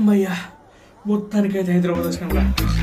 అమ్మయ్యా మొత్తానికైతే హైదరాబాద్ వచ్చినాం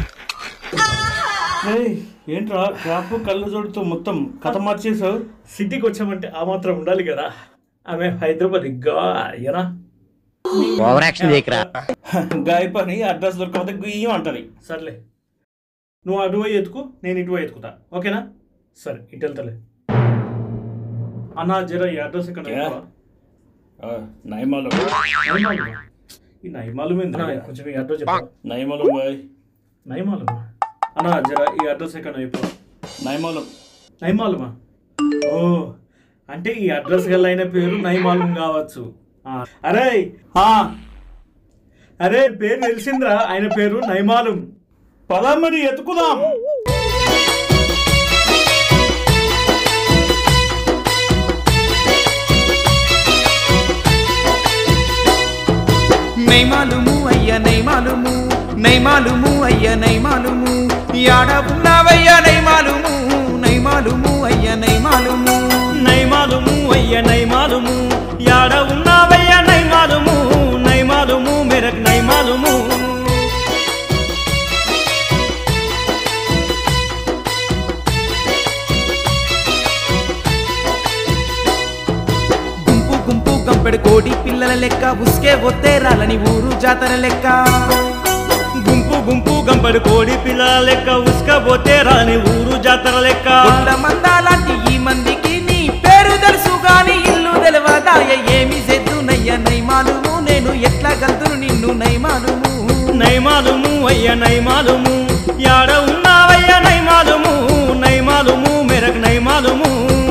ఏయ్, ఏంట్రా క్యాప్ కళ్ళు చూడుతూ మొత్తం కథ మార్చేసావు సిటీకి వచ్చామంటే ఆ మాత్రం ఉండాలి కదా ఆమె హైదరాబాద్ ఇంకా ఎరా ఓవర్ యాక్షన్ చేయకరా గాయ పని అడ్రస్ దొరకకపోతే గుయ్యం అంటది సర్లే నువ్వు అటు పోయి ఎత్తుకు నేను ఇటు పోయి ఎత్తుకుతా ఓకేనా సరే ఇటు వెళ్తలే అన్నా జర ఈ అడ్రస్ ఇక్కడ యా. ఆ, నయమాలు ఈ నైమాలు మీద కొంచెం ఈ అడ్రస్ చెప్పు నయమాలు బాయ్ నైమాలు అన్నా జర ఈ అడ్రస్ ఎక్కడ చెప్పు నయమాలు నైమాలుమా ఓ అంటే ఈ అడ్రస్ గల అయిన పేరు నైమాలం కావచ్చు ఆ, అరే ఆ, అరే పేరు తెలిసిందిరా ఆయన పేరు నైమాలం పదా మరి ఎత్తుకుదాం నైమాలుము అయ్య నైమాలుము నైమాలుము అయ్య నైమాలుము యాడ ఉన్నావయ్య నైమాలుము నైమాలుము అయ్య నైమాలుము నయమాలుము అయ్య నయమాలుము యాడ ఉన్నావయ్య నయమాలుము నయమాలుము మెరక్ నయమాలుము గుంపు గుంపు గంపెడు కోడి పిల్లల లెక్క ఉస్కే ఒత్తే రాలని ఊరు జాతర లెక్క గుంపు గుంపు గంపడు కోడి పిల్లల లెక్క ఉసుకపోతే రాని ఊరు జాతర లెక్క కొండ మందాలాంటి ఈ మందికి నీ పేరు తెలుసు గాని ఇల్లు తెలవదాయ ఏమి చెద్దునయ్య నైమాలుము నేను ఎట్లా గల్తును నిన్ను నైమాలుము నయమాలుము అయ్య నయమాలుము యాడ ఉన్నావయ్య నయమాలుము నయమాలుము మెరక్ నయమాలుము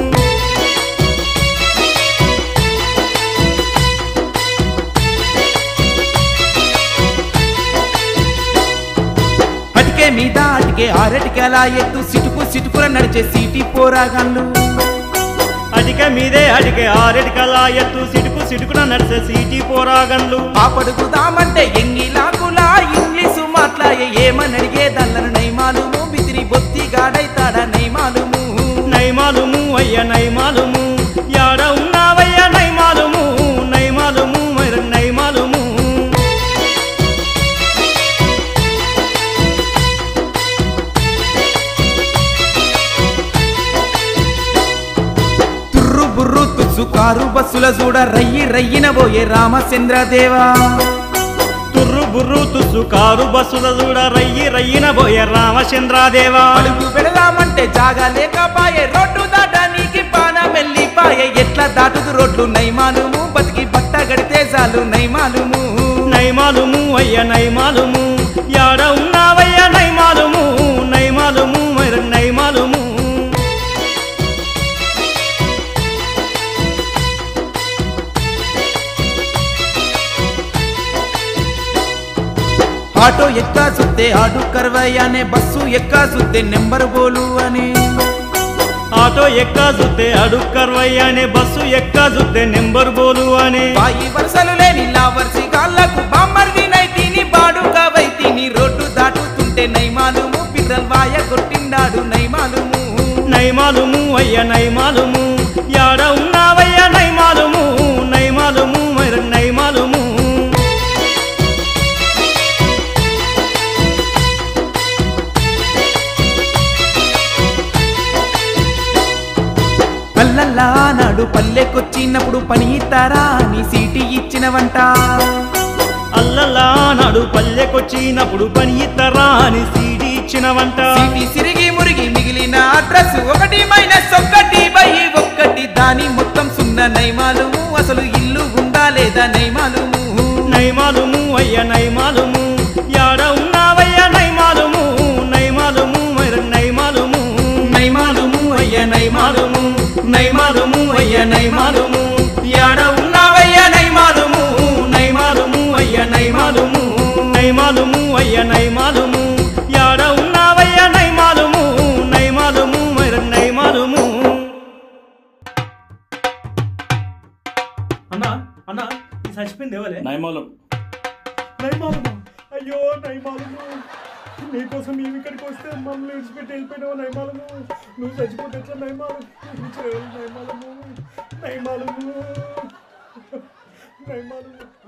అటికే మీద అటికే ఆరటికే అలా ఎత్తు సిటుకు సిటుకుల నడిచే సీటి పోరాగాళ్ళు అడిక మీదే అడిగే ఆరెడికలా ఎత్తు సిటుకు సిటుకున నడిసే సీటీ పోరాగన్లు పాపడుకుదామంటే ఎంగిలాకులా ఇంగ్లీషు మాట్లాడే ఏమని అడిగే దల్లన నైమాలుము బిదిరి బొత్తి గాడైతాడ నైమాలుము నయమాలుము అయ్య నయమాలుము యాడ ఉన్నావయ్య నయమాలుము నయమాలుము మెరక్ నయమాలుము తుర్రు బుర్రు తుస్సు కారు బస్సుల చూడ రయ్యి రయ్యిన పోయే రామచంద్రదేవా తుర్రు బుర్రు తుస్సు కారు బస్సుల చూడ రయ్యి రయ్యిన పోయే రామచంద్రాదేవా అడుగు పెడదామంటే జాగా లేకపాయే రోడ్డు దాటానికి పానం వెళ్ళిపాయే ఎట్లా దాటుదు రోడ్లు నైమాలుము బతికి బట్ట గడితే చాలు నైమాలుము నయమాలుము అయ్య నయమాలుము యాడ ఉన్నావయ్య నయమాలుము నయమాలుము మెరక్ నయమాలుము ఆటో ఎక్కా సుత్తే ఆడు కర్వయ్యానే బస్సు ఎక్కా సుత్తే నెంబర్ బోలు అని ఆటో ఎక్కా జుత్తే అడుక్కర్వయ్యానే బస్సు ఎక్కా జుత్తే నెంబర్ బోలు అనే బాయి వరుసలు లేని లావర్సి కాళ్ళకు బామ్మర్ది నైతిని బాడుగా వైతిని రోడ్డు దాటుతుంటే నైమాలుము పిర్రల్ వాయ కొట్టిండాడు నైమాలుము నయమాలుము అయ్య నయమాలుము యాడ ఉన్నావయ్య నయమాలుము నయమాలుము మెరక్ నయమాలుము అల్లల్లా నాడు పల్లెకొచ్చినప్పుడు పని ఇస్తారా అని సీటీ ఇచ్చినవంట అల్లలా నాడు పల్లెకొచ్చినప్పుడు పని ఇత్తరా అని సీడీ ఇచ్చినవంట సీటీ సిరిగి మురిగి మిగిలిన అడ్రస్ ఒకటి మైనస్ ఒకటి బై ఒక్కటి దాని మొత్తం సున్న నైమాలుము అసలు ఇల్లు ఉందా లేదా నైమాలుము నయమాలుము అయ్య నయమాలుము యాడ ఉన్నావయ్య నయమాలుము నయమాలుము మెరక్ నయమాలుము నైమాలుము అయ్య నైమాలుము నైమాలుము అయ్య నైమాలుము యాడ ఉన్నావయ్య నైమాలుము నయమాలుము అయ్య నయమాలుము నయమాలుము అయ్య నయమాలుము యాడ ఉన్నావయ్య నయమాలుము నయమాలుము మెరక్ నయమాలుము అన్నా అన్నా ఈ చచ్చిపోయింది ఎవరే నయమాలం నైమాలము అయ్యో నైమాలము నీకోసం మేము ఇక్కడికి వస్తే మమ్మల్ని విడిచిపెట్టి వెళ్ళిపోయినావు నైమాలము నువ్వు చచ్చిపోతే ఎట్లా నైమాలం నైమాలము నైమాలము నైమాలము